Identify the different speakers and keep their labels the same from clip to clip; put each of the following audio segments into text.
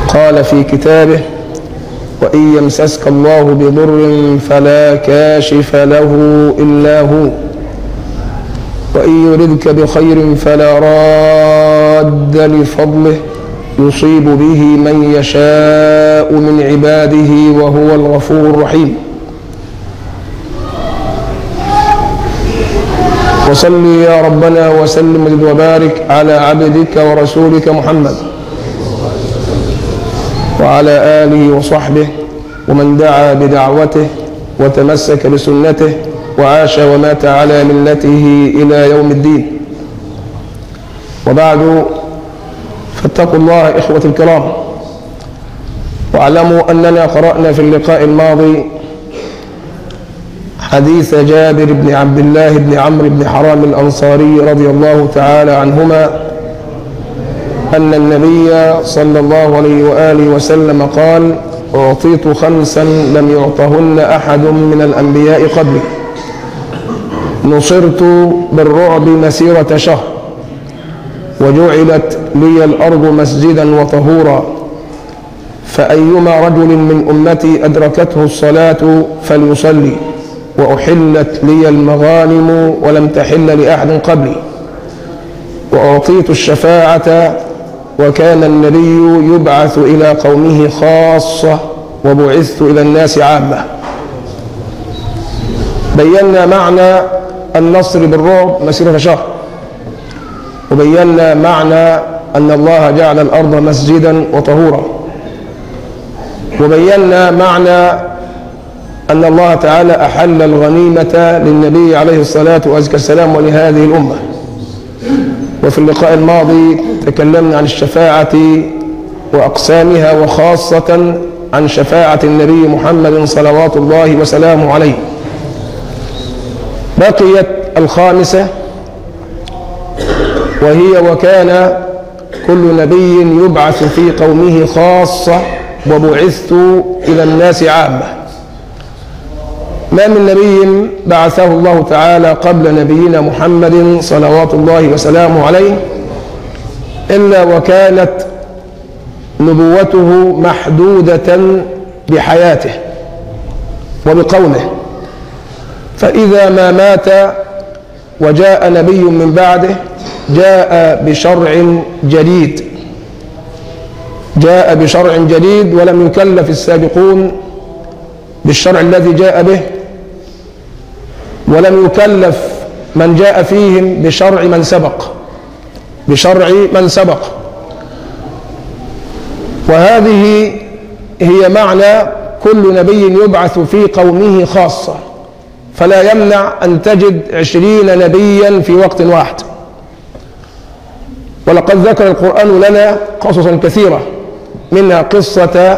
Speaker 1: قال في كتابه وإن يمسسك الله بضر فلا كاشف له إلا هو وإن يردك بخير فلا راد لفضله يصيب به من يشاء من عباده وهو الغفور الرحيم وصل يا ربنا وسلم وزد وبارك على عبدك ورسولك محمد وعلى آله وصحبه ومن دعا بدعوته وتمسك بسنته وعاش ومات على ملته إلى يوم الدين وبعد فاتقوا الله إخوة الكرام واعلموا أننا قرأنا في اللقاء الماضي حديث جابر بن عبد الله بن عمرو بن حرام الأنصاري رضي الله تعالى عنهما أن النبي صلى الله عليه وآله وسلم قال أعطيت خمسا لم يعطهن أحد من الأنبياء قبلي نصرت بالرعب مسيرة شهر وجعلت لي الأرض مسجدا وطهورا فأيما رجل من أمتي أدركته الصلاة فليصلي وأحلت لي المغانم ولم تحل لأحد قبلي وأعطيت الشفاعة وكان النبي يبعث إلى قومه خاصة وبعثت إلى الناس عامة بينا معنى النصر بالرعب مسيرة شهر وبينا معنى أن الله جعل الأرض مسجدا وطهورا وبينا معنى أن الله تعالى أحل الغنيمة للنبي عليه الصلاة والسلام ولهذه الأمة وفي اللقاء الماضي تكلمنا عن الشفاعة وأقسامها وخاصة عن شفاعة النبي محمد صلوات الله وسلامه عليه بقيت الخامسة وهي وكان كل نبي يبعث في قومه خاصة وبعثت إلى الناس عامة ما من نبي بعثه الله تعالى قبل نبينا محمد صلوات الله وسلامه عليه إلا وكانت نبوته محدودة بحياته وبقومه فإذا ما مات وجاء نبي من بعده جاء بشرع جديد جاء بشرع جديد ولم يكلف السابقون بالشرع الذي جاء به ولم يكلف من جاء فيهم بشرع من سبق بشرع من سبق وهذه هي معنى كل نبي يبعث في قومه خاصة فلا يمنع أن تجد عشرين نبيا في وقت واحد ولقد ذكر القرآن لنا قصصا كثيرة منها قصة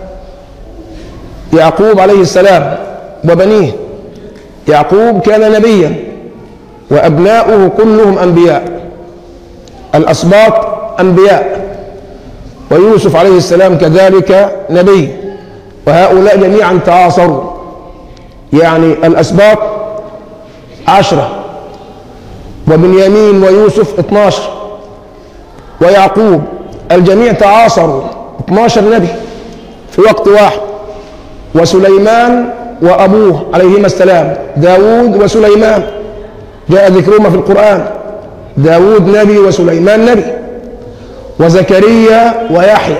Speaker 1: يعقوب عليه السلام وبنيه يعقوب كان نبيا وأبناؤه كلهم أنبياء الأسباط أنبياء ويوسف عليه السلام كذلك نبي وهؤلاء جميعا تعاصروا يعني الأسباط عشرة وبنيامين ويوسف 12 ويعقوب الجميع تعاصروا 12 نبي في وقت واحد وسليمان وأبوه عليهما السلام داود وسليمان جاء ذكرهما في القرآن داود نبي وسليمان نبي وزكريا ويحيى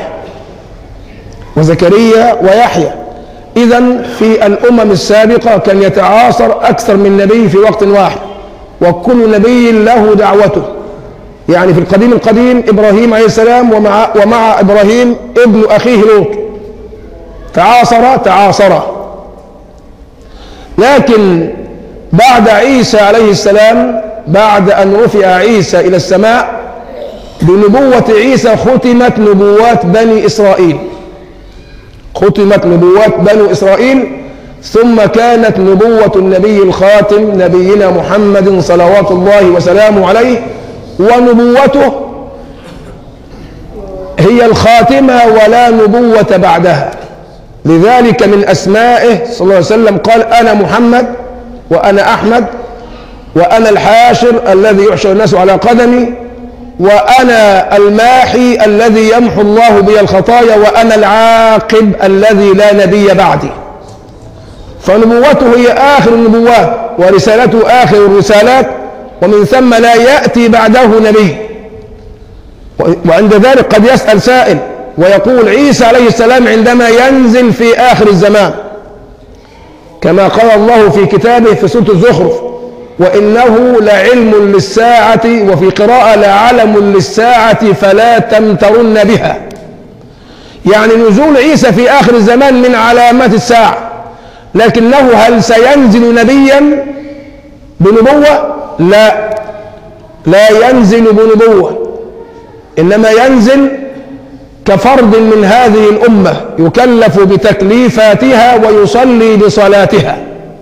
Speaker 1: وزكريا ويحيى إذا في الأمم السابقة كان يتعاصر أكثر من نبي في وقت واحد وكل نبي له دعوته يعني في القديم القديم إبراهيم عليه السلام ومع, ومع إبراهيم ابن أخيه لوط تعاصر تعاصر لكن بعد عيسى عليه السلام بعد أن رفع عيسى إلى السماء بنبوة عيسى ختمت نبوات بني إسرائيل ختمت نبوات بني إسرائيل ثم كانت نبوة النبي الخاتم نبينا محمد صلوات الله وسلامه عليه ونبوته هي الخاتمة ولا نبوة بعدها لذلك من أسمائه صلى الله عليه وسلم قال أنا محمد وأنا أحمد وأنا الحاشر الذي يحشر الناس على قدمي وأنا الماحي الذي يمحو الله بي الخطايا وأنا العاقب الذي لا نبي بعدي فنبوته هي آخر النبوات ورسالته آخر الرسالات ومن ثم لا يأتي بعده نبي وعند ذلك قد يسأل سائل ويقول عيسى عليه السلام عندما ينزل في آخر الزمان كما قال الله في كتابه في سورة الزخرف وإنه لعلم للساعة وفي قراءة لعلم للساعة فلا تمترن بها يعني نزول عيسى في آخر الزمان من علامات الساعة لكنه هل سينزل نبيا بنبوة لا لا ينزل بنبوة إنما ينزل كفرد من هذه الأمة يكلف بتكليفاتها ويصلي بصلاتها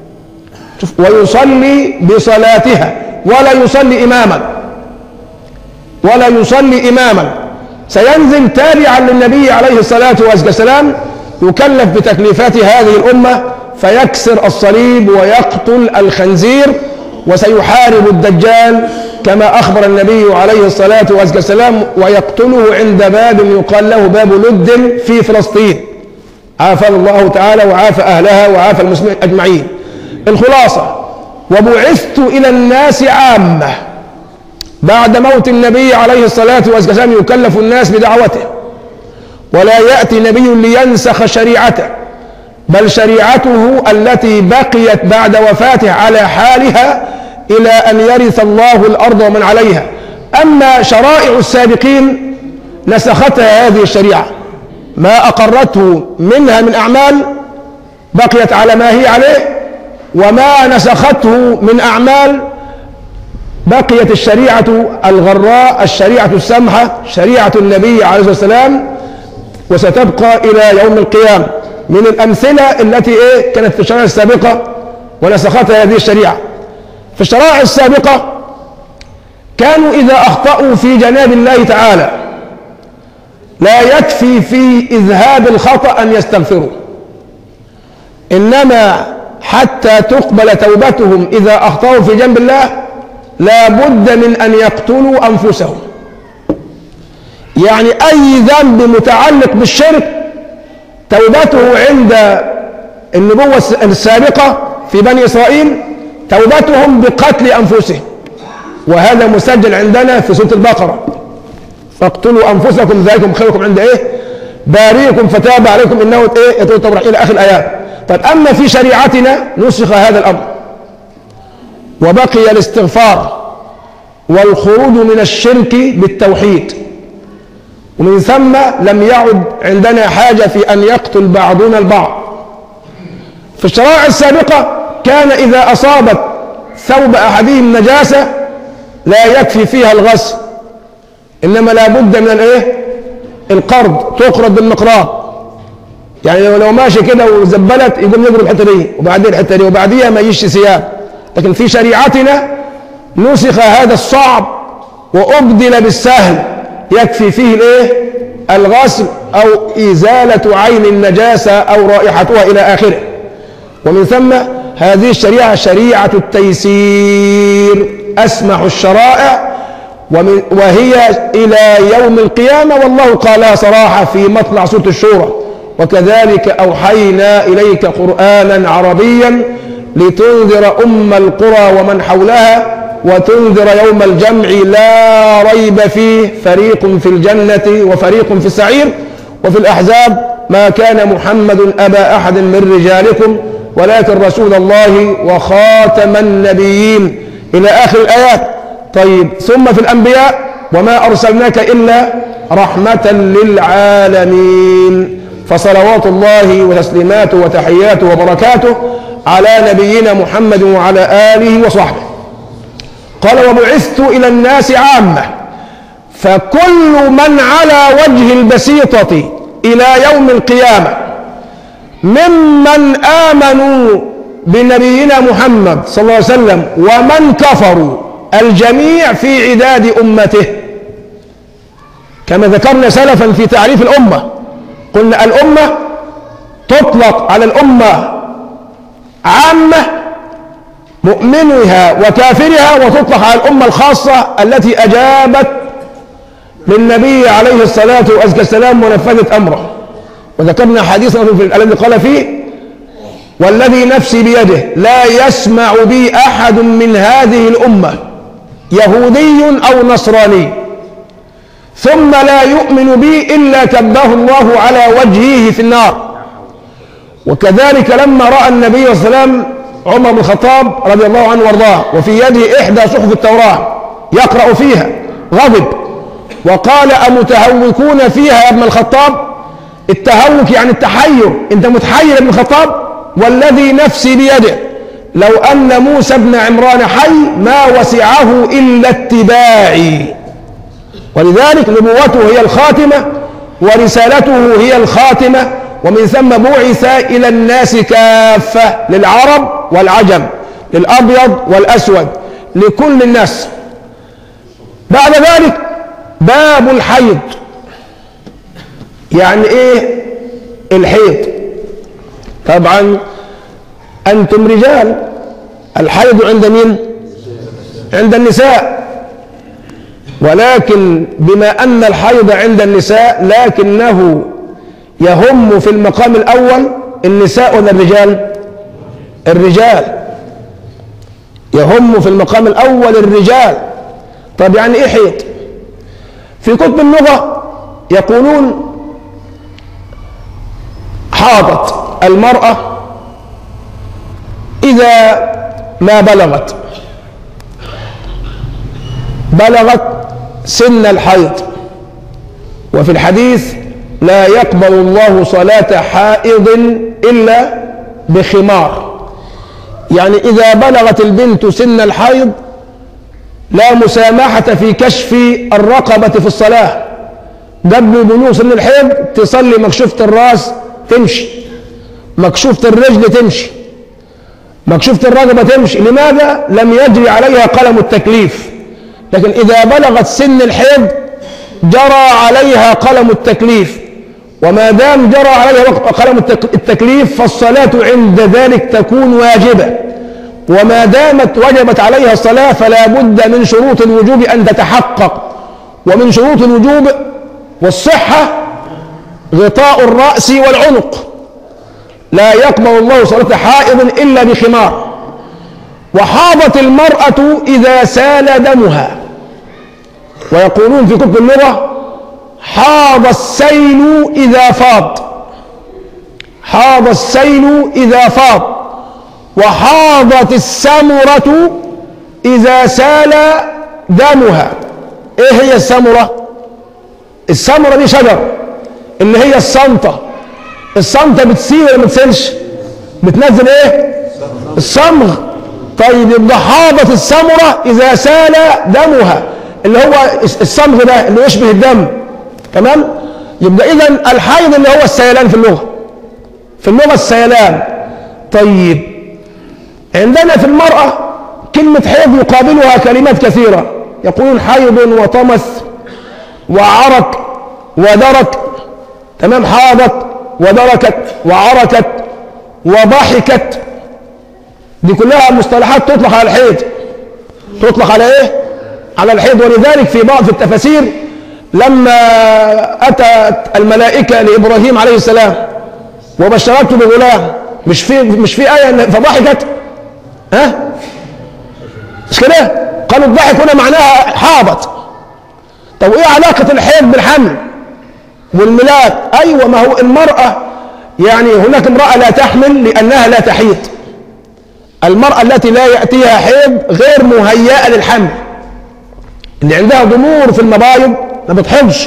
Speaker 1: ويصلي بصلاتها ولا يصلي إماما ولا يصلي إماما سينزل تابعا للنبي عليه الصلاة والسلام يكلف بتكليفات هذه الأمة فيكسر الصليب ويقتل الخنزير وسيحارب الدجال كما أخبر النبي عليه الصلاة والسلام ويقتله عند باب يقال له باب لد في فلسطين عافى الله تعالى وعافى أهلها وعافى المسلمين أجمعين الخلاصة وبعثت إلى الناس عامة بعد موت النبي عليه الصلاة والسلام يكلف الناس بدعوته ولا يأتي نبي لينسخ شريعته بل شريعته التي بقيت بعد وفاته على حالها إلى أن يرث الله الأرض ومن عليها أما شرائع السابقين نسختها هذه الشريعة ما أقرته منها من أعمال بقيت على ما هي عليه وما نسخته من أعمال بقيت الشريعة الغراء الشريعة السمحة شريعة النبي عليه الصلاة والسلام وستبقى إلى يوم القيامة من الأمثلة التي إيه كانت في الشريعة السابقة ونسختها هذه الشريعة في الشرائع السابقة كانوا إذا أخطأوا في جناب الله تعالى لا يكفي في إذهاب الخطأ أن يستغفروا إنما حتى تقبل توبتهم إذا أخطأوا في جنب الله لا بد من أن يقتلوا أنفسهم يعني أي ذنب متعلق بالشرك توبته عند النبوة السابقة في بني إسرائيل توبتهم بقتل أنفسهم وهذا مسجل عندنا في سورة البقرة فاقتلوا أنفسكم ذلكم خيركم عند إيه باريكم فتاب عليكم إنه إيه يتوب إلى آخر الآيات طيب أما في شريعتنا نسخ هذا الأمر وبقي الاستغفار والخروج من الشرك بالتوحيد ومن ثم لم يعد عندنا حاجة في أن يقتل بعضنا البعض في الشرائع السابقة كان إذا أصابت ثوب أحدهم نجاسة لا يكفي فيها الغسل إنما لا بد من الإيه؟ القرض تقرض بالمقراض يعني لو ماشي كده وزبلت يقوم يضرب الحته دي وبعدين الحته دي وبعديها ما يجيش ثياب لكن في شريعتنا نسخ هذا الصعب وأبدل بالسهل يكفي فيه الايه الغسل او ازاله عين النجاسه او رائحتها الى اخره ومن ثم هذه الشريعه شريعه التيسير اسمح الشرائع ومن وهي الى يوم القيامه والله قالها صراحه في مطلع سوره الشورى وكذلك اوحينا اليك قرانا عربيا لتنذر ام القرى ومن حولها وتنذر يوم الجمع لا ريب فيه فريق في الجنة وفريق في السعير وفي الأحزاب ما كان محمد أبا أحد من رجالكم ولكن رسول الله وخاتم النبيين إلى آخر الآيات طيب ثم في الأنبياء وما أرسلناك إلا رحمة للعالمين فصلوات الله وتسليماته وتحياته وبركاته على نبينا محمد وعلى آله وصحبه قال وبعثت إلى الناس عامة فكل من على وجه البسيطة إلى يوم القيامة ممن آمنوا بنبينا محمد صلى الله عليه وسلم ومن كفروا الجميع في عداد أمته كما ذكرنا سلفا في تعريف الأمة قلنا الأمة تطلق على الأمة عامة مؤمنها وكافرها وتطلق على الأمة الخاصة التي أجابت للنبي عليه الصلاة والسلام ونفذت أمره وذكرنا حديثا في الذي قال فيه والذي نفسي بيده لا يسمع بي أحد من هذه الأمة يهودي أو نصراني ثم لا يؤمن بي إلا كبه الله على وجهه في النار وكذلك لما رأى النبي صلى الله عليه وسلم عمر بن الخطاب رضي الله عنه وارضاه وفي يده إحدى صحف التوراة يقرأ فيها غضب وقال أمتهوكون فيها يا ابن الخطاب التهوك يعني التحير انت متحير يا ابن الخطاب والذي نفسي بيده لو أن موسى بن عمران حي ما وسعه إلا اتباعي ولذلك نبوته هي الخاتمة ورسالته هي الخاتمة ومن ثم بعث إلى الناس كافة للعرب والعجم للأبيض والأسود لكل الناس بعد ذلك باب الحيض يعني ايه الحيض طبعا انتم رجال الحيض عند مين عند النساء ولكن بما ان الحيض عند النساء لكنه يهم في المقام الاول النساء ولا الرجال الرجال يهم في المقام الاول الرجال طب يعني ايه حيض في كتب اللغه يقولون حاضت المرأة إذا ما بلغت بلغت سن الحيض وفي الحديث لا يقبل الله صلاة حائض إلا بخمار يعني إذا بلغت البنت سن الحيض لا مسامحة في كشف الرقبة في الصلاة قبل بلوغ سن الحيض تصلي مكشوفة الراس تمشي مكشوفة الرجل تمشي مكشوفة الرقبة تمشي لماذا؟ لم يجري عليها قلم التكليف لكن إذا بلغت سن الحيض جرى عليها قلم التكليف وما دام جرى عليها قلم التكليف فالصلاة عند ذلك تكون واجبة وما دامت وجبت عليها الصلاة فلا بد من شروط الوجوب أن تتحقق ومن شروط الوجوب والصحة غطاء الرأس والعنق لا يقبل الله صلاة حائض إلا بخمار وحاضت المرأة إذا سال دمها ويقولون في كتب اللغة حاض السيل إذا فاض حاض السيل إذا فاض وحاضت السمرة إذا سال دمها إيه هي السمرة؟ السمرة دي شجر اللي هي الصنطة الصنطة بتسيل ولا ما بتسيلش؟ بتنزل إيه؟ الصمغ طيب يبقى حاضت السمرة إذا سال دمها اللي هو الصمغ ده اللي يشبه الدم تمام؟ يبقى إذا الحيض اللي هو السيلان في اللغة في اللغة السيلان طيب عندنا في المرأة كلمة حيض يقابلها كلمات كثيرة يقولون حيض وطمث وعرك ودرك تمام حاضت ودركت وعركت وضحكت دي كلها مصطلحات تطلق على الحيض تطلق على ايه على الحيض ولذلك في بعض التفاسير لما اتت الملائكه لابراهيم عليه السلام وبشرته بغلام مش في مش في ايه فضحكت ها مش كده قالوا الضحك هنا معناها حاضت طب ايه علاقه الحيض بالحمل والميلاد ايوه ما هو المراه يعني هناك امراه لا تحمل لانها لا تحيض المراه التي لا ياتيها حيض غير مهيئه للحمل اللي عندها ضمور في المبايض ما بتحضش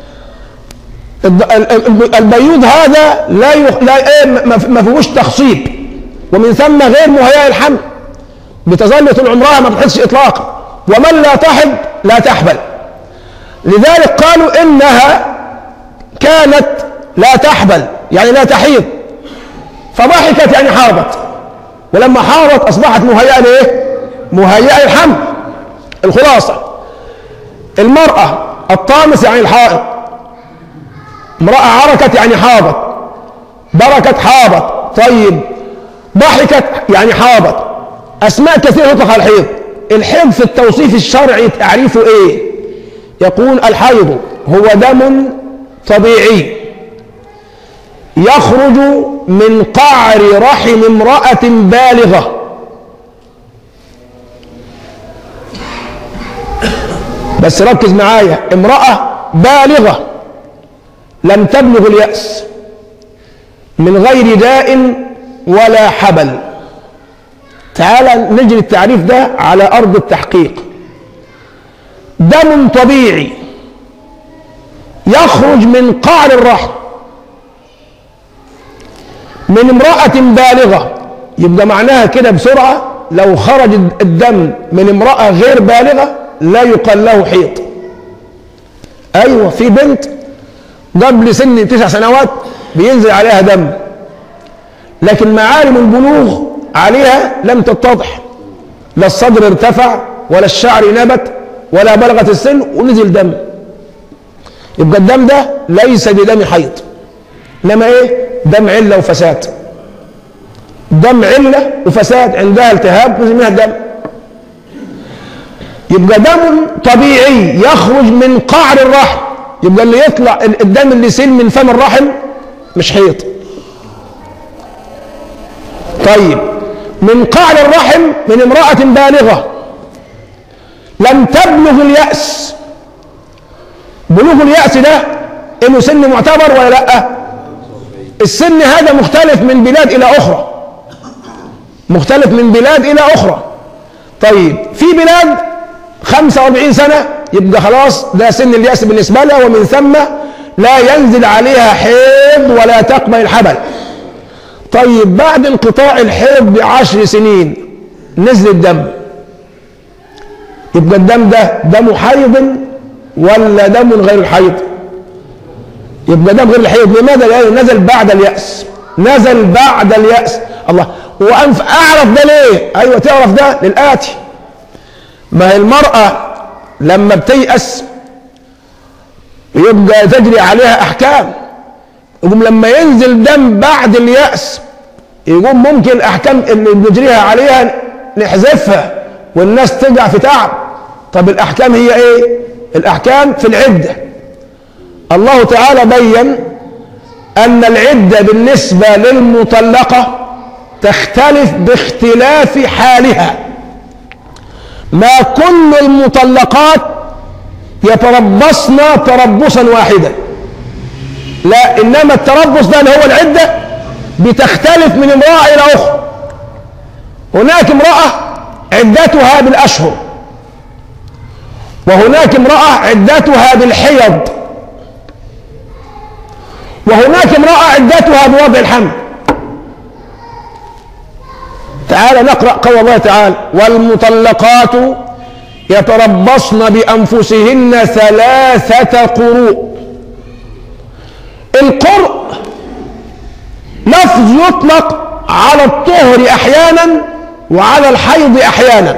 Speaker 1: البيوض هذا لا يخ... لا ايه ما فيهوش تخصيب ومن ثم غير مهيئه للحمل بتظل طول عمرها ما بتحضش اطلاقا ومن لا تحض لا تحبل لذلك قالوا انها كانت لا تحبل يعني لا تحيض فضحكت يعني حاضت ولما حاضت اصبحت مهيئه لايه؟ مهيئه للحمل الخلاصه المراه الطامس يعني الحائض امراه عركت يعني حاضت بركت حاضت طيب ضحكت يعني حاضت اسماء كثيره تطلق على الحيض الحيض في التوصيف الشرعي تعريفه ايه يقول الحيض هو دم طبيعي يخرج من قعر رحم امرأة بالغة بس ركز معايا امرأة بالغة لم تبلغ اليأس من غير داء ولا حبل تعال نجري التعريف ده على أرض التحقيق دم طبيعي يخرج من قعر الرحم من امرأة بالغة يبقى معناها كده بسرعة لو خرج الدم من امرأة غير بالغة لا يقال له حيض أيوة في بنت قبل سن تسع سنوات بينزل عليها دم لكن معالم البلوغ عليها لم تتضح لا الصدر ارتفع ولا الشعر نبت ولا بلغت السن ونزل دم يبقى الدم ده ليس بدم حيض انما ايه دم عله وفساد دم عله وفساد عندها التهاب نزل منها الدم يبقى دم طبيعي يخرج من قعر الرحم يبقى اللي يطلع الدم اللي يسيل من فم الرحم مش حيض طيب من قعر الرحم من امرأة بالغة لم تبلغ اليأس بلوغ اليأس ده انه سن معتبر ولا لا السن هذا مختلف من بلاد الى اخرى مختلف من بلاد الى اخرى طيب في بلاد 45 سنة يبقى خلاص ده سن اليأس بالنسبة لها ومن ثم لا ينزل عليها حيض ولا تقبل الحبل طيب بعد انقطاع الحيض بعشر سنين نزل الدم يبقى الدم ده دم حيض ولا دم غير الحيض يبقى دم غير الحيض لماذا لأنه نزل بعد اليأس نزل بعد اليأس الله وأنف أعرف ده ليه أيوة تعرف ده للآتي ما هي المرأة لما بتيأس يبقى تجري عليها أحكام يقوم لما ينزل دم بعد اليأس يقوم ممكن الأحكام اللي بنجريها عليها نحذفها والناس تقع في تعب طب الأحكام هي إيه؟ الأحكام في العدة الله تعالى بين أن العدة بالنسبة للمطلقة تختلف باختلاف حالها ما كل المطلقات يتربصن تربصا واحدا لا انما التربص ده اللي هو العده بتختلف من امراه الى اخرى هناك امراه عدتها بالاشهر وهناك امراه عدتها بالحيض وهناك امراه عدتها بوضع الحمل تعال نقرا قول الله تعالى والمطلقات يتربصن بانفسهن ثلاثه قروء القرء لفظ يطلق على الطهر احيانا وعلى الحيض احيانا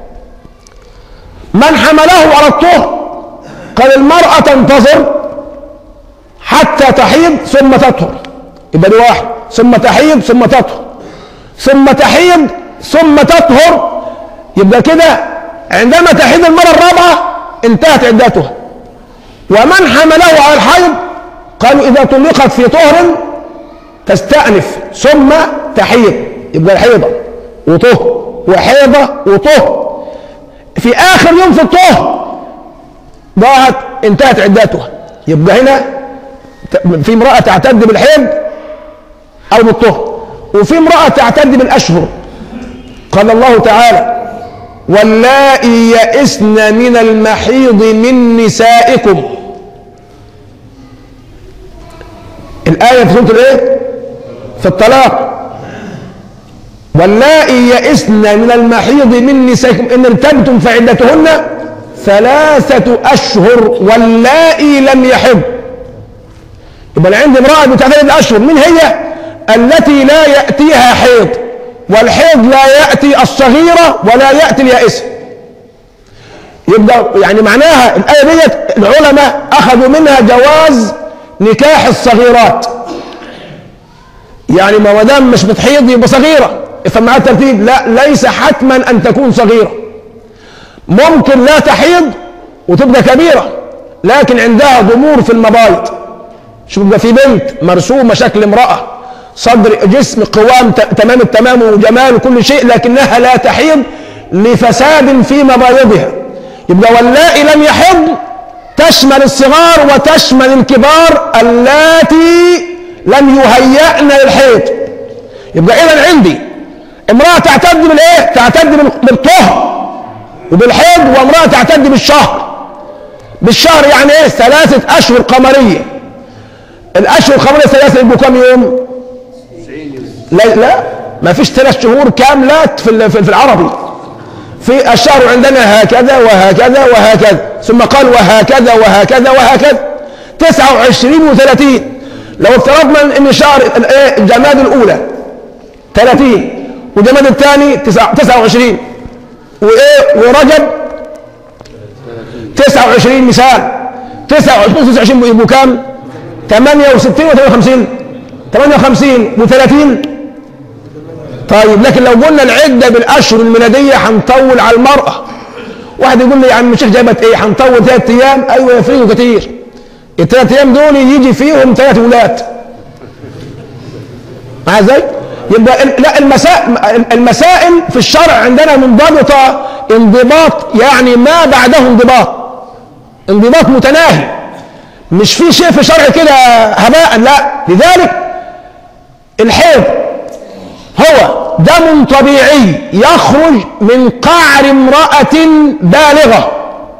Speaker 1: من حمله على الطهر قال المرأة تنتظر حتى تحيض ثم تطهر يبقى دي واحد ثم تحيض ثم تطهر ثم تحيض ثم تطهر يبقى كده عندما تحيض المرة الرابعة انتهت عدتها ومن حمله على الحيض قالوا إذا طلقت في طهر تستأنف ثم تحيض يبقى الحيضة وطهر وحيضة وطهر في آخر يوم في الطهر ضاعت انتهت عدتها يبقى هنا في امرأة تعتد بالحيض أو بالطهر وفي امرأة تعتد بالأشهر قال الله تعالى واللائي يئسن من المحيض من نسائكم الآية في سورة الإيه؟ في الطلاق واللائي يئسن من المحيض من نسائكم إن ارتبتم فعدتهن ثلاثة أشهر واللائي لم يحض يبقى عندي امرأة بتعتد الأشهر من هي؟ التي لا يأتيها حيض والحيض لا يأتي الصغيرة ولا يأتي اليائسة يبقى يعني معناها الآية ديت العلماء أخذوا منها جواز نكاح الصغيرات يعني ما دام مش بتحيض يبقى صغيرة فمع الترتيب لا ليس حتما أن تكون صغيرة ممكن لا تحيض وتبقى كبيرة لكن عندها ضمور في المبايض شوف يبقى في بنت مرسومه شكل امراه صدر جسم قوام ت- تمام التمام وجمال وكل شيء لكنها لا تحيض لفساد في مبايضها يبقى واللائي لم يحض تشمل الصغار وتشمل الكبار اللاتي لم يهيأن للحيض يبقى اذا عندي امراه تعتد بالايه تعتد بال- بالطهر وبالحيض وامراه تعتد بالشهر بالشهر يعني ايه ثلاثه اشهر قمريه الاشهر القمريه ثلاثه يبقوا كم يوم لا لا ما فيش ثلاث شهور كاملة في ال- في في العربي في الشهر عندنا هكذا وهكذا وهكذا ثم قال وهكذا وهكذا وهكذا 29 و30 لو افترضنا ان شهر ال- إيه الجماد الاولى 30 وجماد الثاني 29 وايه ورجب 29 مثال 29 29 يبقوا كام 68 و 58 58 و30 طيب لكن لو قلنا العدة بالأشهر الميلادية هنطول على المرأة واحد يقول لي يا عم الشيخ جابت ايه هنطول ثلاث ايام ايوه يفرقوا كتير الثلاث ايام دول يجي فيهم ثلاث ولاد معايا ازاي؟ يبقى ال- لا المسائل المسائل في الشرع عندنا منضبطة انضباط يعني ما بعده انضباط انضباط متناهي مش في شيء في الشرع كده هباء لا لذلك الحيض هو دم طبيعي يخرج من قعر امرأة بالغة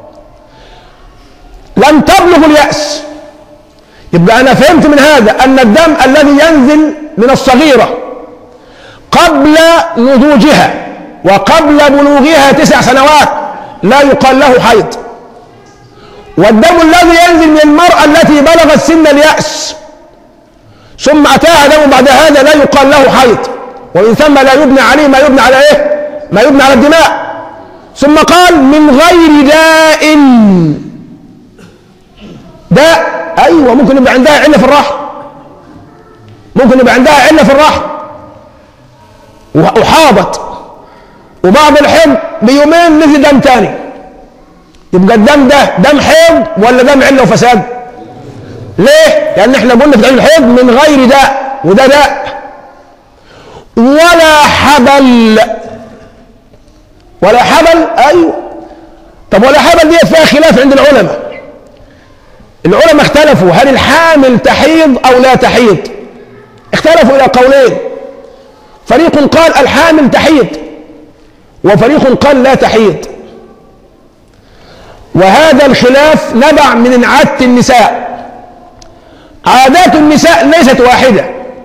Speaker 1: لم تبلغ اليأس يبقى أنا فهمت من هذا أن الدم الذي ينزل من الصغيرة قبل نضوجها وقبل بلوغها تسع سنوات لا يقال له حيض والدم الذي ينزل من المرأة التي بلغت سن اليأس ثم أتاها دم بعد هذا لا يقال له حيض ومن ثم لا يبنى عليه ما يبنى على إيه؟ ما يبنى على الدماء ثم قال من غير داء داء أيوة ممكن يبقى عندها علة في الرحم ممكن يبقى عندها علة في الرحم وحاضت وبعد الحيض بيومين نزل دم تاني يبقى الدم ده دم حيض ولا دم عله وفساد ليه لان احنا قلنا في تعليم الحيض من غير داء وده داء ولا حبل ولا حبل ايوه طب ولا حبل ديت فيها خلاف عند العلماء العلماء اختلفوا هل الحامل تحيض او لا تحيض اختلفوا الى قولين فريق قال الحامل تحيض وفريق قال لا تحيض وهذا الخلاف نبع من عادة النساء عادات النساء ليست واحدة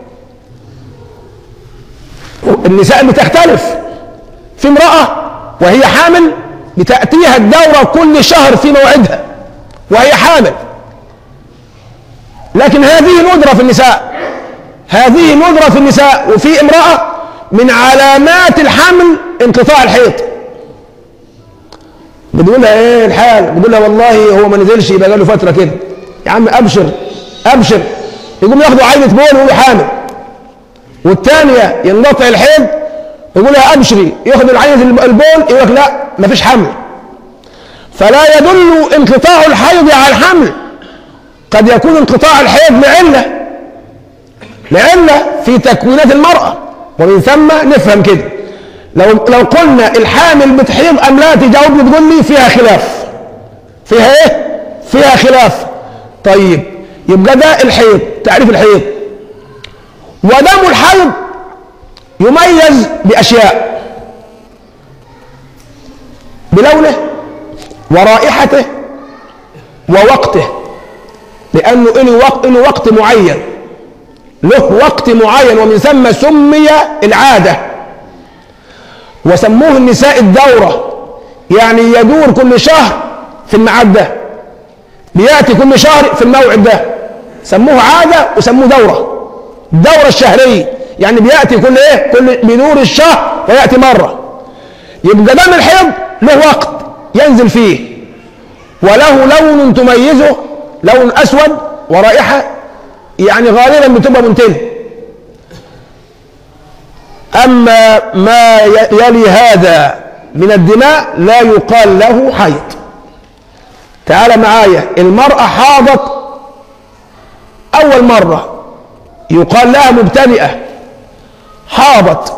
Speaker 1: النساء بتختلف في امرأة وهي حامل بتأتيها الدورة كل شهر في موعدها وهي حامل لكن هذه ندرة في النساء هذه ندرة في النساء وفي امرأة من علامات الحمل انقطاع الحيض بتقول لها ايه الحال بتقول لها والله هو ما نزلش يبقى له فتره كده يا عم ابشر ابشر يقوم ياخدوا عينه بول ويقولوا حامل والثانيه ينقطع الحيض يقول لها ابشري ياخد العينه البول يقول لك لا ما فيش حمل فلا يدل انقطاع الحيض على الحمل قد يكون انقطاع الحيض لعله لعله في تكوينات المراه ومن ثم نفهم كده لو لو قلنا الحامل بتحيض ام لا تجاوبني تقول لي فيها خلاف فيها ايه فيها خلاف طيب يبقى ده الحيض تعريف الحيض ودم الحيض يميز باشياء بلونه ورائحته ووقته لانه له وقت له وقت معين له وقت معين ومن ثم سمي العاده وسموه النساء الدورة يعني يدور كل شهر في الميعاد ده بيأتي كل شهر في الموعد ده سموه عادة وسموه دورة الدورة الشهرية يعني بيأتي كل ايه كل بيدور الشهر ويأتي مرة يبقى دم الحيض له وقت ينزل فيه وله لون تميزه لون أسود ورائحة يعني غالبا بتبقى منتنه أما ما يلي هذا من الدماء لا يقال له حيض تعال معايا المرأة حاضت أول مرة يقال لها مبتدئة حاضت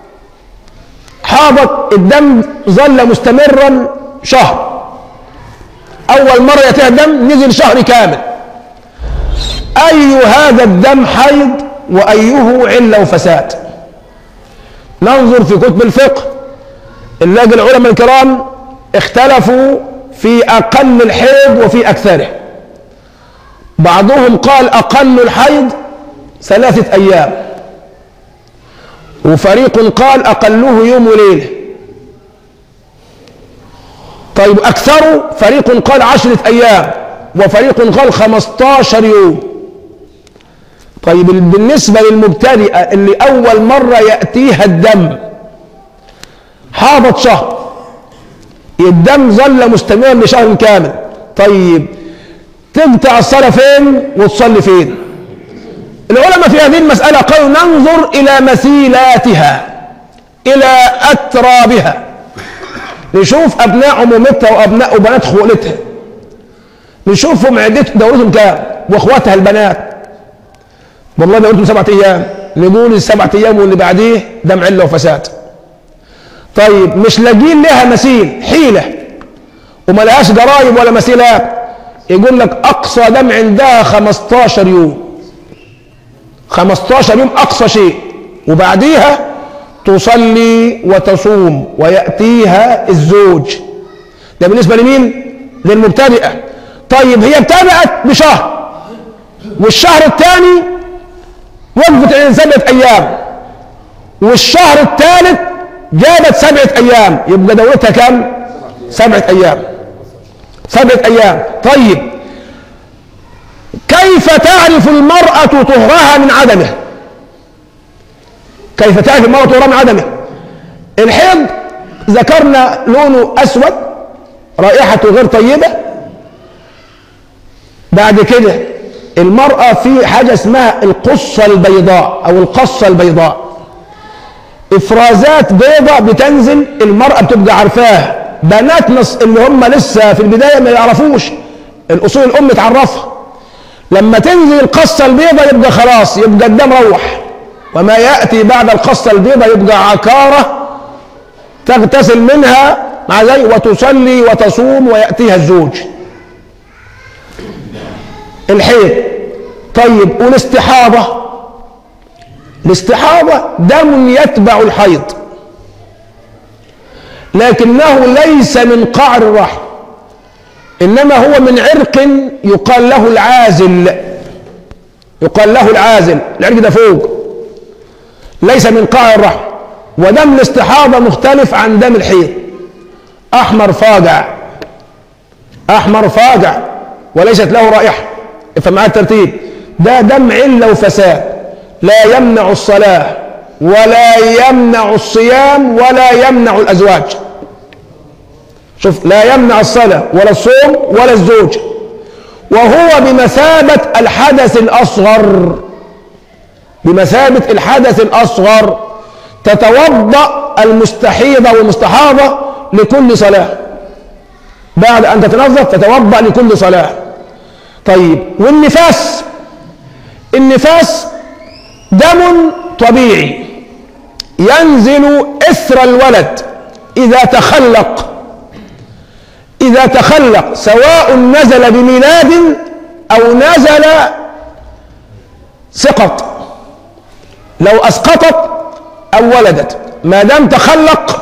Speaker 1: حاضت الدم ظل مستمرا شهر أول مرة يأتيها الدم نزل شهر كامل أي هذا الدم حيض وأيه علة وفساد ننظر في كتب الفقه نلاقي العلماء الكرام اختلفوا في أقل الحيض وفي أكثره بعضهم قال أقل الحيض ثلاثة أيام وفريق قال أقله يوم وليلة طيب أكثره فريق قال عشرة أيام وفريق قال خمستاشر يوم طيب بالنسبة للمبتدئة اللي أول مرة يأتيها الدم حاضت شهر الدم ظل مستمرا لشهر كامل طيب تقطع الصلاة فين وتصلي فين العلماء في هذه المسألة قالوا ننظر إلى مثيلاتها إلى أترابها نشوف أبناء عمومتها وأبناء وبنات خولتها نشوفهم عدتهم دورتهم كام وإخواتها البنات والله دورتهم سبعة أيام نقول السبعة أيام واللي بعديه دم علة وفساد طيب مش لاقين لها مثيل حيلة وما لهاش ضرايب ولا مثيلات يقول لك أقصى دم عندها 15 يوم 15 يوم أقصى شيء وبعديها تصلي وتصوم ويأتيها الزوج ده بالنسبة لمين؟ للمبتدئة طيب هي ابتدأت بشهر والشهر الثاني وقفت عند سبعة أيام والشهر الثالث جابت سبعة أيام يبقى دورتها كم؟ سبعة أيام سبعة أيام طيب كيف تعرف المرأة طهرها من عدمه كيف تعرف المرأة طهرها من عدمه الحيض ذكرنا لونه أسود رائحته غير طيبة بعد كده المرأة في حاجة اسمها القصة البيضاء أو القصة البيضاء إفرازات بيضاء بتنزل المرأة بتبقى عارفاها بناتنا اللي هم لسه في البداية ما يعرفوش الأصول الأم تعرفها لما تنزل القصة البيضاء يبقى خلاص يبقى الدم روح وما يأتي بعد القصة البيضاء يبقى عكارة تغتسل منها مع زي وتصلي وتصوم ويأتيها الزوج الحيض طيب والاستحاضة الاستحاضة دم يتبع الحيض لكنه ليس من قعر الرحم إنما هو من عرق يقال له العازل يقال له العازل العرق ده فوق ليس من قاع الرحم ودم الاستحاضة مختلف عن دم الحيض أحمر فاجع أحمر فاجع وليست له رائحة فمع الترتيب ده دم علة وفساد لا يمنع الصلاة ولا يمنع الصيام ولا يمنع الأزواج شوف لا يمنع الصلاة ولا الصوم ولا الزوج وهو بمثابة الحدث الأصغر بمثابة الحدث الأصغر تتوضأ المستحيضة والمستحاضة لكل صلاة بعد أن تتنظف تتوضأ لكل صلاة طيب والنفاس النفاس دم طبيعي ينزل إثر الولد إذا تخلق إذا تخلق سواء نزل بميلاد أو نزل سقط لو أسقطت أو ولدت ما دام تخلق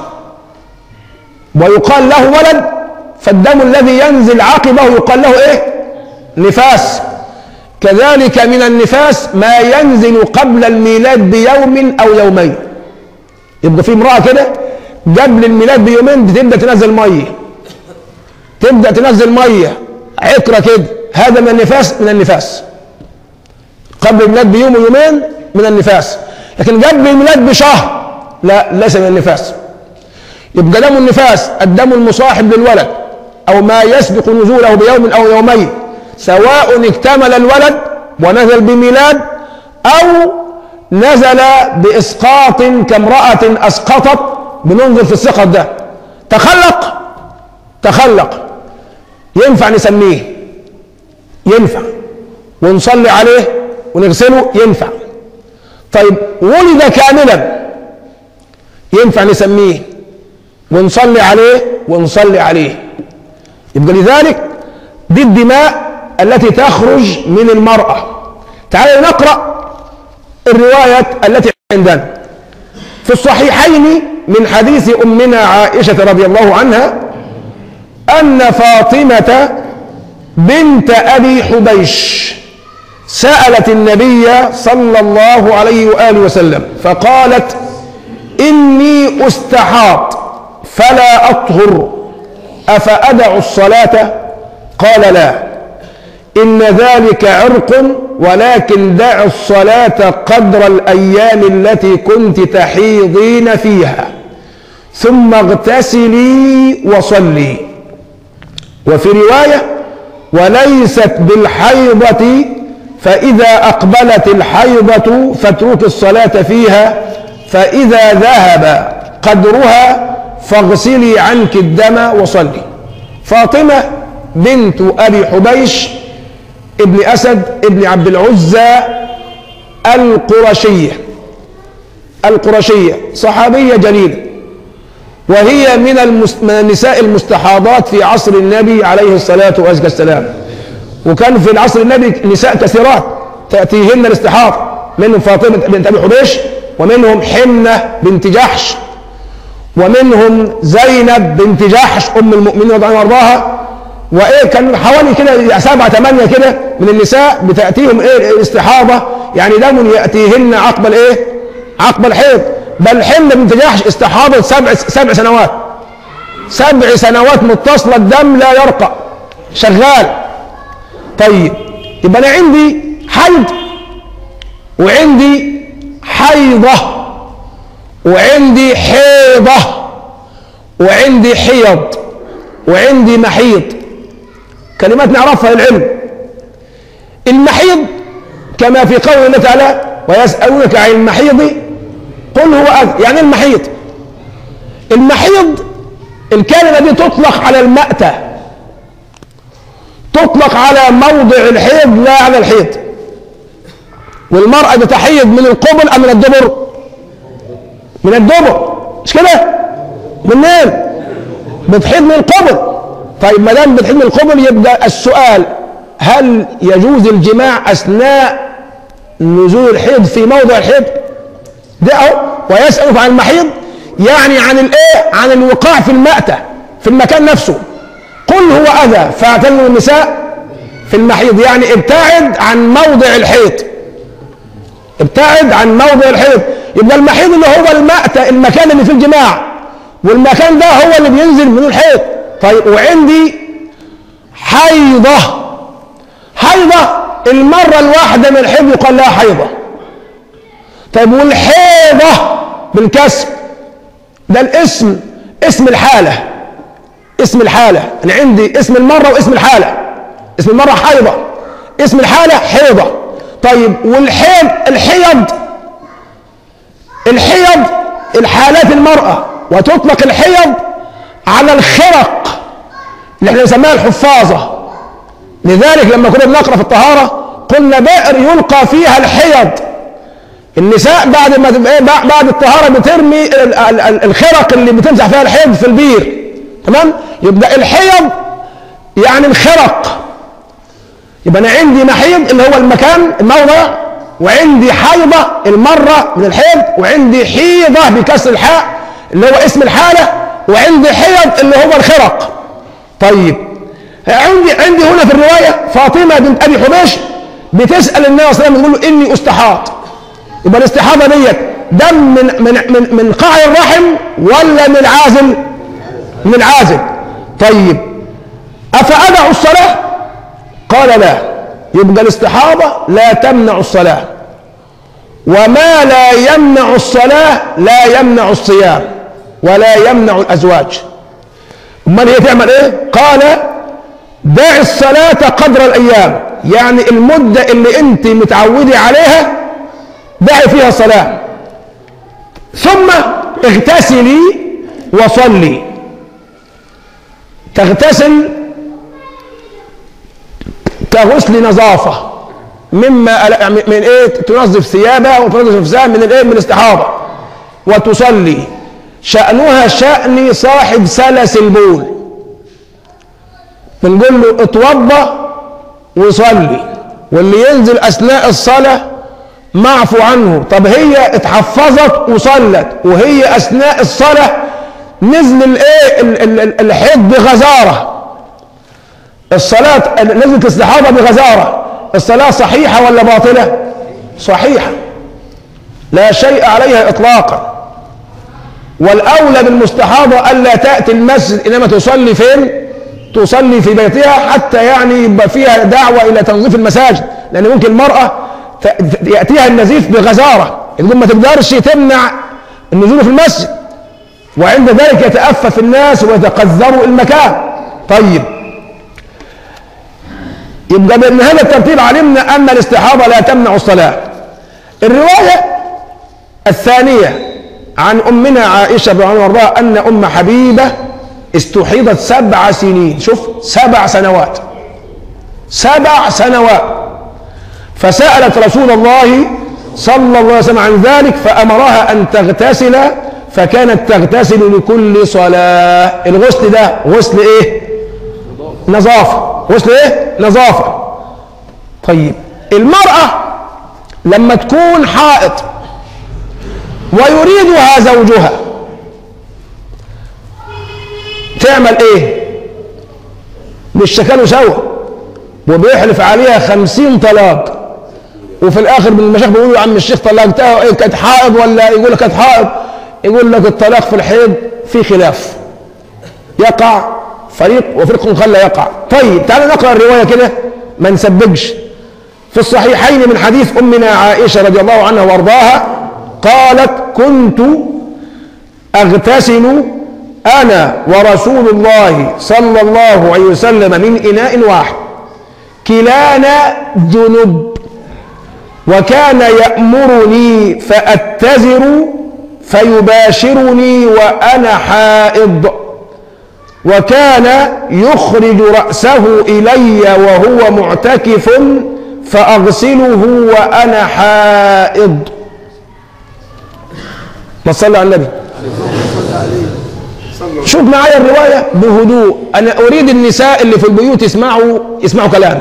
Speaker 1: ويقال له ولد فالدم الذي ينزل عقبه يقال له إيه نفاس كذلك من النفاس ما ينزل قبل الميلاد بيوم أو يومين يبقى في امرأة كده قبل الميلاد بيومين بتبدأ تنزل مية تبدأ تنزل مية عكرة كده هذا من النفاس من النفاس قبل الميلاد بيوم ويومين من النفاس لكن قبل الميلاد بشهر لا ليس من النفاس يبقى دم النفاس الدم المصاحب للولد أو ما يسبق نزوله بيوم أو يومين سواء اكتمل الولد ونزل بميلاد أو نزل بإسقاط كامرأة أسقطت بننظر في السقط ده تخلق تخلق ينفع نسميه ينفع ونصلي عليه ونغسله ينفع طيب ولد كاملا ينفع نسميه ونصلي عليه ونصلي عليه يبقى لذلك دي الدماء التي تخرج من المرأة تعالوا نقرأ الرواية التي عندنا في الصحيحين من حديث أمنا عائشة رضي الله عنها أن فاطمة بنت أبي حبيش سألت النبي صلى الله عليه وآله وسلم فقالت إني أستحاط فلا أطهر أفأدع الصلاة قال لا إن ذلك عرق ولكن دع الصلاة قدر الأيام التي كنت تحيضين فيها ثم اغتسلي وصلي وفي رواية وليست بالحيضة فإذا أقبلت الحيضة فاترك الصلاة فيها فإذا ذهب قدرها فاغسلي عنك الدم وصلي فاطمة بنت أبي حبيش ابن أسد ابن عبد العزى القرشية القرشية صحابية جليلة وهي من, المس... من النساء المستحاضات في عصر النبي عليه الصلاة والسلام وكان في العصر النبي نساء كثيرات تأتيهن الاستحاضة منهم فاطمة بنت أبي حبيش ومنهم حنة بنت جحش ومنهم زينب بنت جحش أم المؤمنين رضي الله وارضاها وإيه كان حوالي كده سبعة ثمانية كده من النساء بتأتيهم إيه الاستحاضة يعني دم يأتيهن عقب الإيه؟ عقب الحيض بل حنة بنت جحش استحاضت سبع سبع سنوات سبع سنوات متصلة الدم لا يرقى شغال طيب يبقى أنا عندي حيض وعندي حيضة وعندي حيضة وعندي حيض وعندي محيض كلمات نعرفها للعلم المحيض كما في قول الله تعالى ويسألونك عن المحيض قل هو أذى يعني المحيض المحيض الكلمة دي تطلق على المأتة تطلق على موضع الحيض لا على الحيض والمرأة بتحيض من القبل أم من الدبر من الدبر مش كده منين بتحيض من القبل طيب ما دام بتحيض من القبل يبقى السؤال هل يجوز الجماع أثناء نزول الحيض في موضع الحيض ده أهو ويسألك عن المحيض يعني عن الايه عن الوقاع في المأتة في المكان نفسه قل هو أذى فاعتنوا النساء في المحيض يعني ابتعد عن موضع الحيض ابتعد عن موضع الحيض يبقى المحيض اللي هو المأتة المكان اللي فيه الجماع والمكان ده هو اللي بينزل منه الحيض طيب وعندي حيضة حيضة المرة الواحدة من الحيض يقال لها حيضة طيب والحيضة بالكسر ده الاسم اسم الحالة اسم الحالة أنا عندي اسم المرة واسم الحالة اسم المرة حيضة اسم الحالة حيضة طيب والحيض الحيض الحيض الحالات المرأة وتطلق الحيض على الخرق اللي احنا بنسميها الحفاظة لذلك لما كنا بنقرأ في الطهارة قلنا بئر يلقى فيها الحيض النساء بعد ما بعد الطهارة بترمي الخرق اللي بتمسح فيها الحيض في البير تمام يبقى الحيض يعني الخرق يبقى انا عندي محيض اللي هو المكان الموضع وعندي حيضة المرة من الحيض وعندي حيضة بكسر الحاء اللي هو اسم الحالة وعندي حيض اللي هو الخرق طيب عندي عندي هنا في الرواية فاطمة بنت أبي حبيش بتسأل النبي صلى الله عليه وسلم تقول له إني أستحاض يبقى الاستحاضة ديت دم من من من من قاع الرحم ولا من العازل؟ من العازل طيب أفأدع الصلاة؟ قال لا يبقى الاستحاضة لا تمنع الصلاة وما لا يمنع الصلاة لا يمنع الصيام ولا يمنع الأزواج أمال هي تعمل إيه؟ قال دع الصلاة قدر الأيام يعني المدة اللي أنت متعودة عليها دعي فيها صلاة ثم اغتسلي وصلي تغتسل كغسل نظافة مما ألا- من ايه تنظف ثيابها وتنظف نفسها من الايه من الاستحاضة وتصلي شأنها شأن صاحب سلس البول بنقول له اتوضى وصلي واللي ينزل اثناء الصلاه معفو عنه طب هي اتحفظت وصلت وهي اثناء الصلاه نزل الايه ال- ال- ال- الحيض بغزاره الصلاه نزلت الاستحاضه بغزاره الصلاه صحيحه ولا باطله صحيحه لا شيء عليها اطلاقا والاولى بالمستحاضه الا تاتي المسجد انما تصلي فين تصلي في بيتها حتى يعني يبقى فيها دعوه الى تنظيف المساجد لان ممكن المراه ت- ياتيها النزيف بغزاره تقول ما تقدرش تمنع النزول في المسجد وعند ذلك يتأفف الناس ويتقذروا المكان طيب يبقى من هذا الترتيب علمنا أن الاستحاضة لا تمنع الصلاة الرواية الثانية عن أمنا عائشة رضي الله عنها وارضاها أن أم حبيبة استحيضت سبع سنين شوف سبع سنوات سبع سنوات فسألت رسول الله صلى الله عليه وسلم عن ذلك فأمرها أن تغتسل فكانت تغتسل لكل صلاة الغسل ده غسل إيه نظافة غسل إيه نظافة طيب المرأة لما تكون حائط ويريدها زوجها تعمل ايه مش شكلوا سوا وبيحلف عليها خمسين طلاق وفي الاخر من المشايخ بيقولوا يا عم الشيخ طلقتها ايه كانت حائض ولا يقول لك كانت حائض يقول لك الطلاق في الحيض في خلاف يقع فريق وفريق خلى يقع طيب تعالى نقرا الروايه كده ما نسبقش في الصحيحين من حديث امنا عائشه رضي الله عنها وارضاها قالت كنت اغتسل انا ورسول الله صلى الله عليه وسلم من اناء واحد كلانا جنب وكان يامرني فاتزر فيباشرني وانا حائض وكان يخرج راسه الي وهو معتكف فاغسله وانا حائض ما صلى على النبي شوف معايا الرواية بهدوء أنا أريد النساء اللي في البيوت يسمعوا يسمعوا كلامي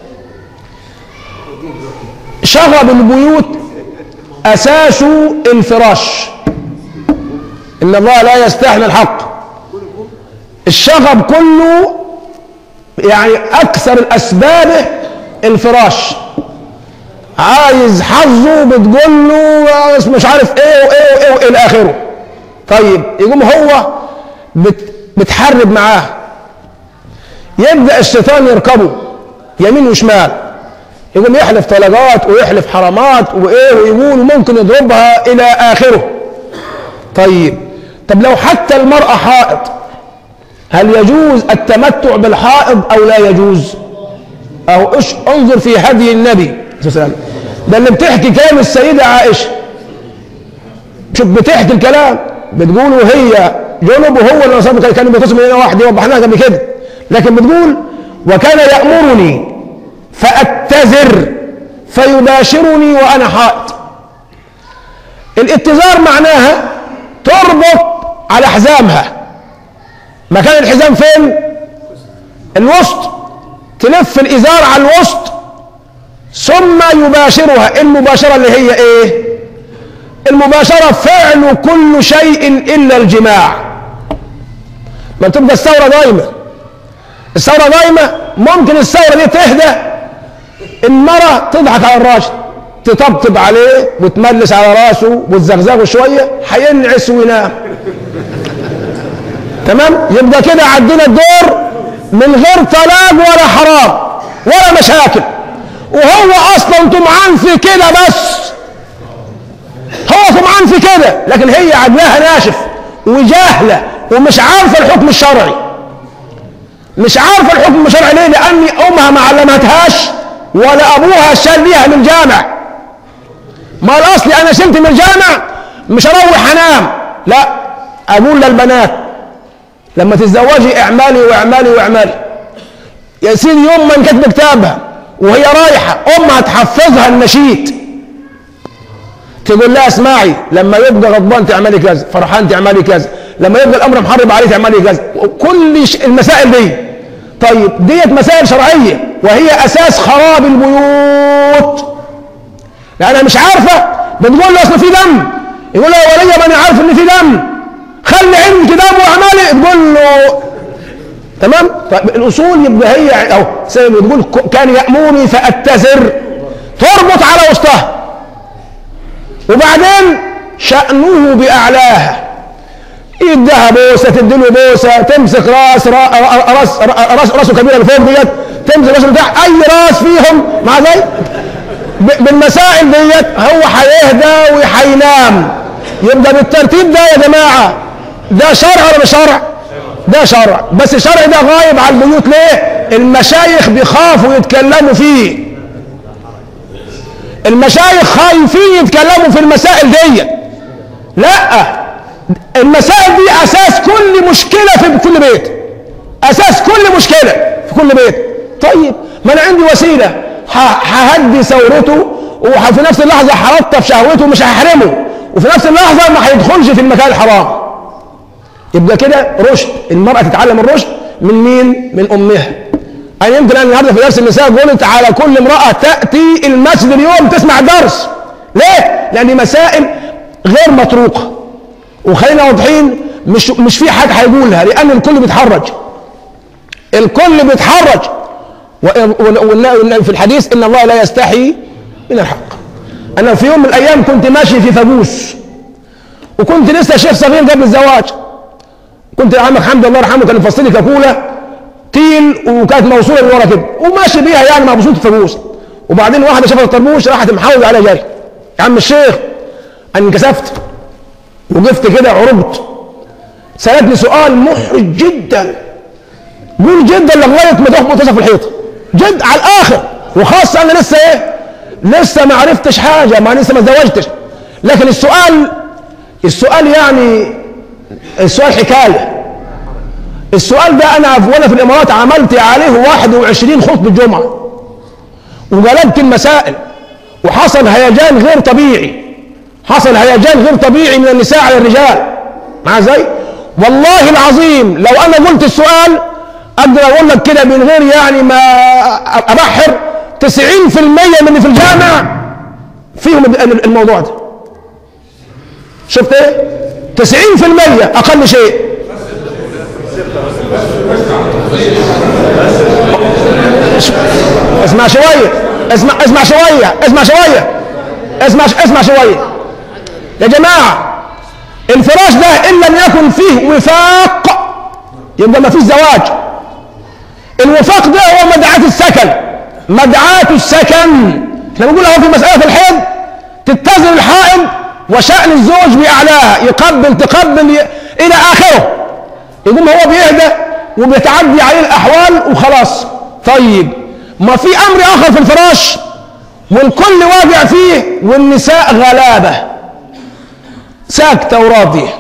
Speaker 1: شغب البيوت أساس الفراش إن الله لا يستحمل الحق الشغب كله يعني أكثر الأسباب الفراش عايز حظه بتقول له مش عارف ايه وايه وايه وايه الى اخره طيب يقوم هو بت بتحرب معاه يبدا الشيطان يركبه يمين وشمال يقوم يحلف طلقات ويحلف حرامات وايه ويقول ممكن يضربها الى اخره طيب طب لو حتى المراه حائض هل يجوز التمتع بالحائض او لا يجوز او ايش انظر في هدي النبي صلى الله عليه وسلم ده اللي بتحكي كلام السيده عائشه شوف بتحكي الكلام بتقول وهي جنب وهو اللي نصاب كان بيتصل من هنا واحد وضحناها قبل كده لكن بتقول وكان يامرني فاتزر فيباشرني وانا حائط الاتزار معناها تربط على حزامها مكان الحزام فين الوسط تلف الازار على الوسط ثم يباشرها المباشره اللي هي ايه المباشره فعل كل شيء الا الجماع ما تبقى الثوره دايمه الثوره دايمه ممكن الثوره دي تهدى المراه تضحك على الراجل تطبطب عليه وتملس على راسه وتزغزغه شويه هينعس وينام تمام يبقى كده عدينا الدور من غير طلاق ولا حرام ولا مشاكل وهو اصلا طمعان في كده بس هو طمعان في كده لكن هي عقلها ناشف وجاهله ومش عارفه الحكم الشرعي مش عارفه الحكم الشرعي ليه لان امها ما علمتهاش ولا ابوها شال ليها من جامع ما الاصل انا شلت من الجامع مش اروح انام لا اقول للبنات لما تتزوجي اعملي واعملي واعملي يا سيدي يوم ما انكتب كتابها وهي رايحة أمها تحفظها النشيد تقول لها اسمعي لما يبقى غضبان تعملي كذا فرحان تعملي كذا لما يبقى الامر محرب عليه تعملي كذا كل ش... المسائل دي طيب ديت مسائل شرعيه وهي اساس خراب البيوت لانها مش عارفه بتقول له اصل في دم يقول لها يا وليه ما انا عارف ان في دم خلي عندك دم واعملي تقول له تمام فالاصول يبقى هي او زي ما تقول كان يامرني فاتزر تربط على وسطها وبعدين شأنه بأعلاها يديها بوسة تديله بوسة تمسك راس را- راس راس راسه كبيرة اللي فوق ديت تمسك راسه بتاع أي راس فيهم مع ذلك ب- بالمسائل ديت هو هيهدى وهينام يبقى بالترتيب ده يا جماعة ده شرع ولا مش شرع؟ ده شرع بس الشرع ده غايب على البيوت ليه؟ المشايخ بيخافوا يتكلموا فيه المشايخ خايفين يتكلموا في المسائل دي لا المسائل دي اساس كل مشكله في كل بيت اساس كل مشكله في كل بيت طيب ما انا عندي وسيله ه- ههدي ثورته وفي نفس اللحظه هلطف شهوته مش هحرمه وفي نفس اللحظه ما هيدخلش في المكان الحرام يبقى كده رشد المراه تتعلم الرشد من مين من امها انا يمكن انا النهارده في درس النساء قلت على كل امراه تاتي المسجد اليوم تسمع الدرس ليه لان دي مسائل غير مطروقه وخلينا واضحين مش مش في حد هيقولها لان الكل بيتحرج الكل بيتحرج وإن- وإن- وإن- في الحديث ان الله لا يستحي من الحق انا في يوم من الايام كنت ماشي في فابوس وكنت لسه شيخ صغير قبل الزواج كنت عمك حمد الله يرحمه كان مفصل لي كاكوله تيل وكانت موصوله لورا كده وماشي بيها يعني مع بصوت الفابوس وبعدين واحده شافت الطربوش راحت محاوله عليها جري يا عم الشيخ انا انكسفت وقفت كده عربت سالتني سؤال محرج جدا قول جدا لغايه ما تخبط تصف الحيطه جد على الاخر وخاصه انا لسه ايه لسه ما عرفتش حاجه ما لسه ما اتزوجتش لكن السؤال السؤال يعني السؤال حكايه السؤال ده انا وانا في الامارات عملت عليه 21 خطبه جمعه وقلبت المسائل وحصل هيجان غير طبيعي حصل هيجان غير طبيعي من النساء على الرجال مع ازاي والله العظيم لو انا قلت السؤال اقدر اقول لك كده من غير يعني ما ابحر 90% من اللي في الجامع فيهم الموضوع ده شفت ايه 90% اقل شيء اسمع شويه اسمع اسمع شويه اسمع شويه اسمع اسمع شويه يا جماعه الفراش ده ان لم يكن فيه وفاق يبقى ما فيش زواج الوفاق ده هو مدعاة السكن مدعاة السكن احنا بنقول اهو في مسألة الحيض تتزن الحائض وشأن الزوج بأعلاها يقبل تقبل ي... إلى آخره يقوم هو بيهدى وبيتعدي عليه الأحوال وخلاص طيب ما في أمر آخر في الفراش والكل واقع فيه والنساء غلابة ساكتة وراضية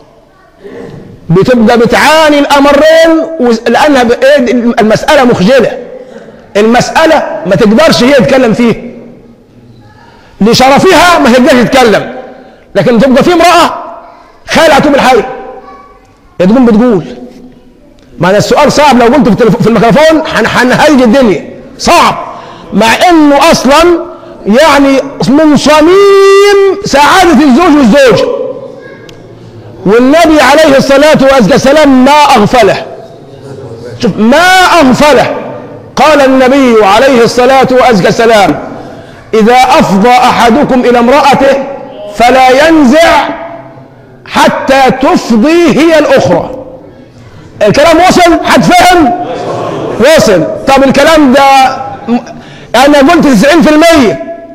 Speaker 1: بتبقى بتعاني الأمرين لأنها ب... إيه المسألة مخجلة المسألة ما تقدرش هي تتكلم فيه لشرفها ما تقدرش تتكلم لكن تبقى في امرأة خالعة بالحي تقوم بتقول معنى السؤال صعب لو قلت في, التلف... في الميكروفون هنهيج الدنيا صعب مع انه اصلا يعني من صميم سعادة الزوج والزوج والنبي عليه الصلاة والسلام ما أغفله شوف ما أغفله قال النبي عليه الصلاة والسلام إذا أفضى أحدكم إلى امرأته فلا ينزع حتى تفضي هي الأخرى الكلام وصل حد فهم وصل طب الكلام ده أنا قلت 90%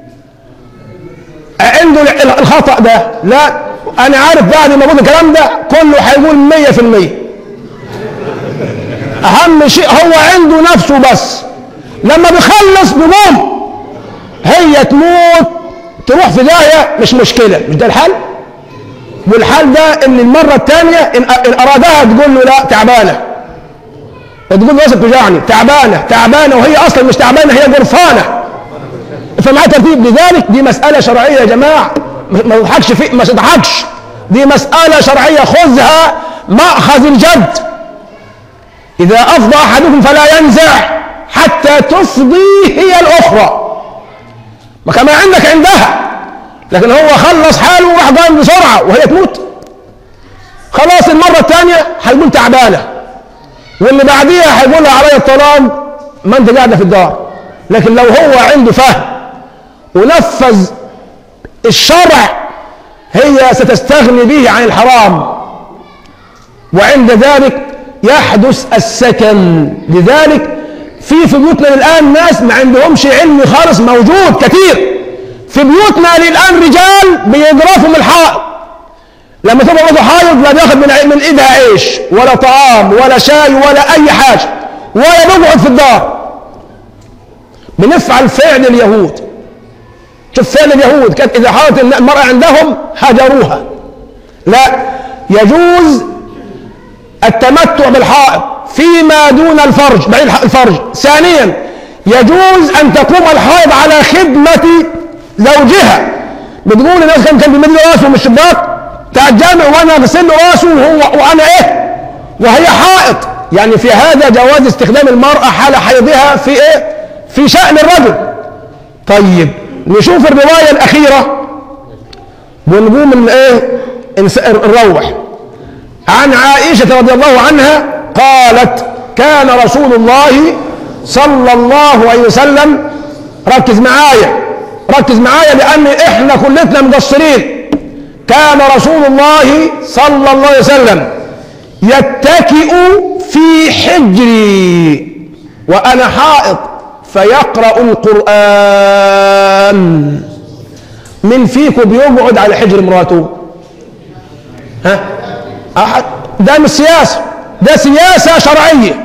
Speaker 1: عنده الخطأ ده لا أنا عارف بعد ما أقول الكلام ده كله هيقول 100% أهم شيء هو عنده نفسه بس لما بيخلص بيقوم هي تموت تروح في داهية مش مشكلة مش ده الحل والحل ده ان المرة الثانية ان ارادها تقول له لا تعبانة وتقول راسك توجعني تعبانه تعبانه وهي اصلا مش تعبانه هي جرفانه فمعاه ترتيب لذلك دي مساله شرعيه يا جماعه ما تضحكش في ما تضحكش دي مساله شرعيه خذها ماخذ الجد اذا افضى احدكم فلا ينزع حتى تفضي هي الاخرى ما كما عندك عندها لكن هو خلص حاله وراح قام بسرعه وهي تموت خلاص المره الثانيه هيقول تعبانه واللي بعديها هيقول لها علي الطلاق ما انت قاعده في الدار لكن لو هو عنده فهم ونفذ الشرع هي ستستغني به عن الحرام وعند ذلك يحدث السكن لذلك في في بيوتنا الان ناس ما عندهمش علم خالص موجود كثير في بيوتنا الان رجال بيجرفوا من الحائط لما تبقى برضه حائط لا بياخد من من ايدها عيش ولا طعام ولا شاي ولا اي حاجه ولا بيقعد في الدار بنفعل فعل اليهود شوف فعل اليهود كانت اذا حاولت المراه عندهم هجروها لا يجوز التمتع بالحائط فيما دون الفرج بعيد الفرج ثانيا يجوز ان تقوم الحائض على خدمه زوجها بتقول الناس كان كان بيمد راسه من الشباك بتاع الجامع وانا اغسل له راسه وهو وانا ايه وهي حائط يعني في هذا جواز استخدام المراه حال حيضها في ايه في شان الرجل طيب نشوف الروايه الاخيره ونقوم من ايه نروح عن عائشه رضي الله عنها قالت كان رسول الله صلى الله عليه وسلم ركز معايا ركز معايا لان احنا كلتنا مقصرين كان رسول الله صلى الله عليه وسلم يتكئ في حجري وانا حائط فيقرا القران من فيكم بيقعد على حجر امراته ها أحد ده مش سياسه ده سياسه شرعيه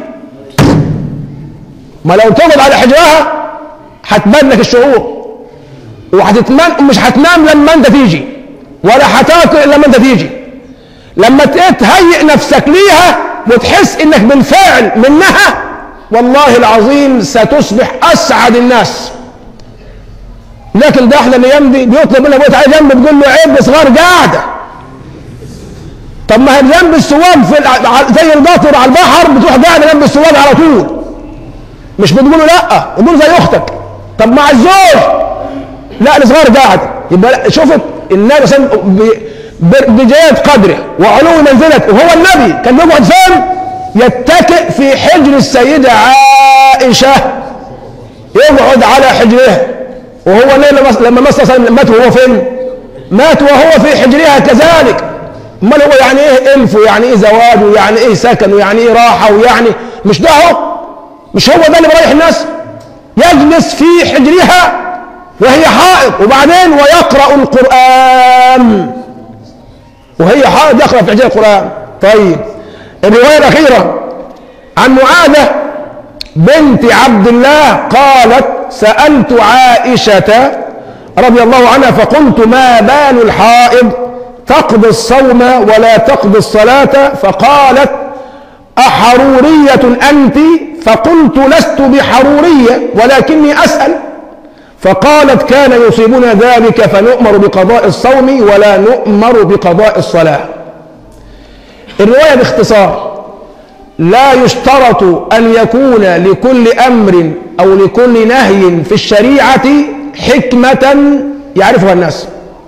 Speaker 1: ما لو تقعد على حجرها هتبان لك الشعور وهتتمن مش هتنام لما انت تيجي ولا هتاكل لما انت تيجي لما تهيئ نفسك ليها وتحس انك بالفعل منها والله العظيم ستصبح اسعد الناس لكن ده احنا الايام دي بيطلب منك بيت على جنب تقول له عيب صغار قاعده طب ما هي جنب السواق في زي القطر على البحر بتروح قاعده جنب السواق على طول مش بتقول له لا قول زي اختك طب مع الزوج لا الصغار قاعد يبقى شوفت النبي صلى الله عليه وسلم بجياد قدره وعلو منزلته وهو النبي كان يقعد فين؟ يتكئ في حجر السيدة عائشة يقعد على حجرها وهو لما مس مات وهو فين؟ مات وهو في حجرها كذلك امال هو يعني ايه الف ويعني ايه زواج ويعني ايه سكن ويعني ايه راحه ويعني مش ده هو مش هو ده اللي بريح الناس يجلس في حجرها وهي حائض وبعدين ويقرا القران وهي حائض يقرا في حجر القران طيب الروايه الاخيره عن معاذه بنت عبد الله قالت سالت عائشه رضي الله عنها فقلت ما بال الحائض تقضي الصوم ولا تقضي الصلاه فقالت احروريه انت فقلت لست بحروريه ولكني اسال فقالت كان يصيبنا ذلك فنؤمر بقضاء الصوم ولا نؤمر بقضاء الصلاه الروايه باختصار لا يشترط ان يكون لكل امر او لكل نهي في الشريعه حكمه يعرفها الناس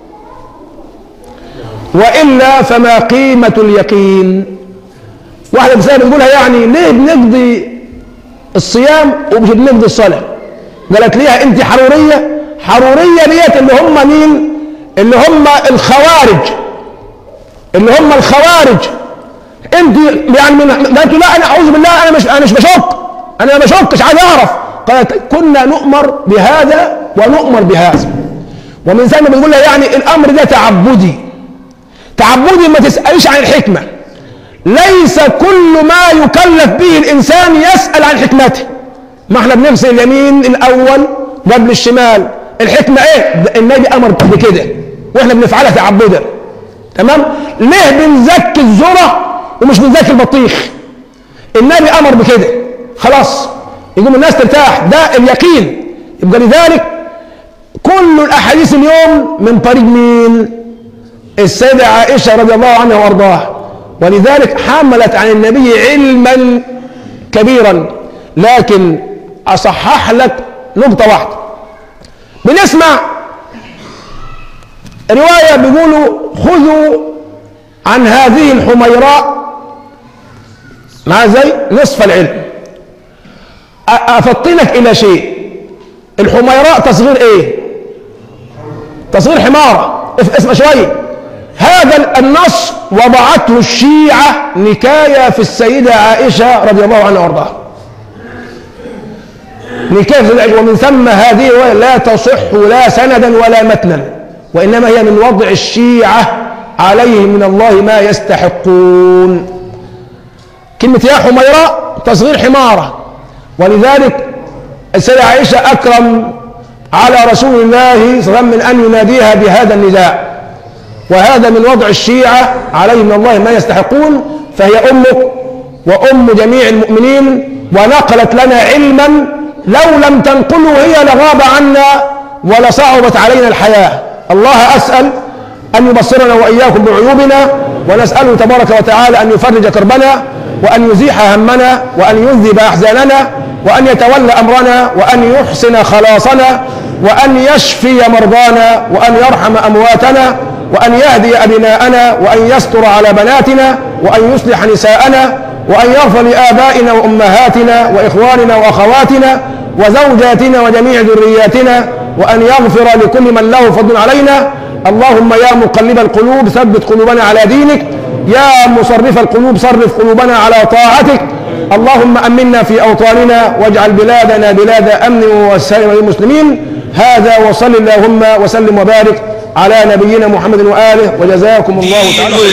Speaker 1: والا فما قيمه اليقين واحده مثلا بنقولها يعني ليه بنقضي الصيام ومش بنقضي الصلاه قالت ليها انت حروريه حروريه ديت اللي هم مين اللي هم الخوارج اللي هم الخوارج انت يعني من قالت لا انا اعوذ بالله انا مش انا مش بشك انا ما بشكش عايز اعرف قالت كنا نؤمر بهذا ونؤمر بهذا ومن ثم بنقول لها يعني الامر ده تعبدي تعبدي ما تسالش عن الحكمه ليس كل ما يكلف به الانسان يسال عن حكمته ما احنا بنغسل اليمين الاول قبل الشمال الحكمه ايه النبي امر بكده واحنا بنفعلها تعبدا تمام ليه بنزكي الذره ومش بنزكي البطيخ النبي امر بكده خلاص يقوم الناس ترتاح ده اليقين يبقى لذلك كل الاحاديث اليوم من طريق مين السيدة عائشة رضي الله عنها وارضاها ولذلك حملت عن النبي علما كبيرا لكن اصحح لك نقطة واحدة بنسمع رواية بيقولوا خذوا عن هذه الحميراء مع زي نصف العلم أفطنك إلى شيء الحميراء تصغير إيه تصغير حمارة اسمع شوية هذا النص وضعته الشيعة نكاية في السيدة عائشة رضي الله عنها وارضاها نكاية في العجل ومن ثم هذه لا تصح لا سندا ولا متنا وإنما هي من وضع الشيعة عليهم من الله ما يستحقون كلمة يا حميراء تصغير حمارة ولذلك السيدة عائشة أكرم على رسول الله صلى الله عليه وسلم من أن يناديها بهذا النداء وهذا من وضع الشيعة عليهم من الله ما يستحقون فهي أمك وأم جميع المؤمنين ونقلت لنا علما لو لم تنقله هي لغاب عنا ولصعبت علينا الحياة الله أسأل أن يبصرنا وإياكم بعيوبنا ونسأله تبارك وتعالى أن يفرج كربنا وأن يزيح همنا وأن يذهب أحزاننا وأن يتولى أمرنا وأن يحسن خلاصنا وأن يشفي مرضانا وأن يرحم أمواتنا وأن يهدي أبناءنا وأن يستر على بناتنا وأن يصلح نساءنا وأن يغفر لآبائنا وأمهاتنا وإخواننا وأخواتنا وزوجاتنا وجميع ذرياتنا وأن يغفر لكل من له فضل علينا اللهم يا مقلب القلوب ثبت قلوبنا على دينك يا مصرف القلوب صرف قلوبنا على طاعتك اللهم أمنا في أوطاننا واجعل بلادنا بلاد أمن وسائر المسلمين هذا وصل اللهم وسلم وبارك على نبينا محمد وآله وجزاكم الله تعالى